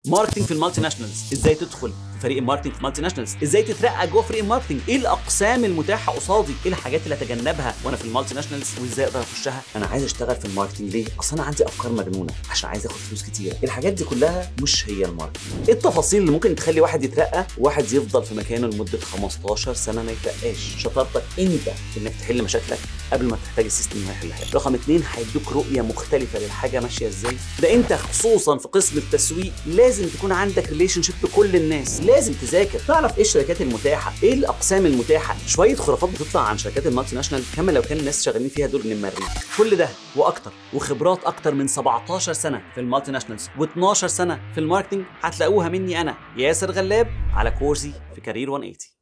ماركتنج في المالتي ناشونالز ازاي تدخل في فريق الماركتنج في المالتي ناشونالز ازاي تترقى جوه فريق الماركتنج ايه الاقسام المتاحه قصادي ايه الحاجات اللي اتجنبها وانا في المالتي ناشونالز وازاي اقدر اخشها انا عايز اشتغل في الماركتنج ليه اصل انا عندي افكار مجنونه عشان عايز اخد فلوس كتير الحاجات دي كلها مش هي الماركتنج ايه التفاصيل اللي ممكن تخلي واحد يترقى وواحد يفضل في مكانه لمده 15 سنه ما يترقاش شطارتك انت في انك تحل مشاكلك قبل ما تحتاج السيستم انه يحلها لك. رقم اتنين هيدوك رؤيه مختلفه للحاجه ماشيه ازاي ده انت خصوصا في قسم التسويق لازم تكون عندك ريليشن شيب بكل الناس لازم تذاكر تعرف ايه الشركات المتاحه ايه الاقسام المتاحه شويه خرافات بتطلع عن شركات المالتي ناشونال كما لو كان الناس شغالين فيها دول من المريخ كل ده واكتر وخبرات اكتر من 17 سنه في المالتي ناشونالز و12 سنه في الماركتنج هتلاقوها مني انا ياسر غلاب على كورسي في كارير 180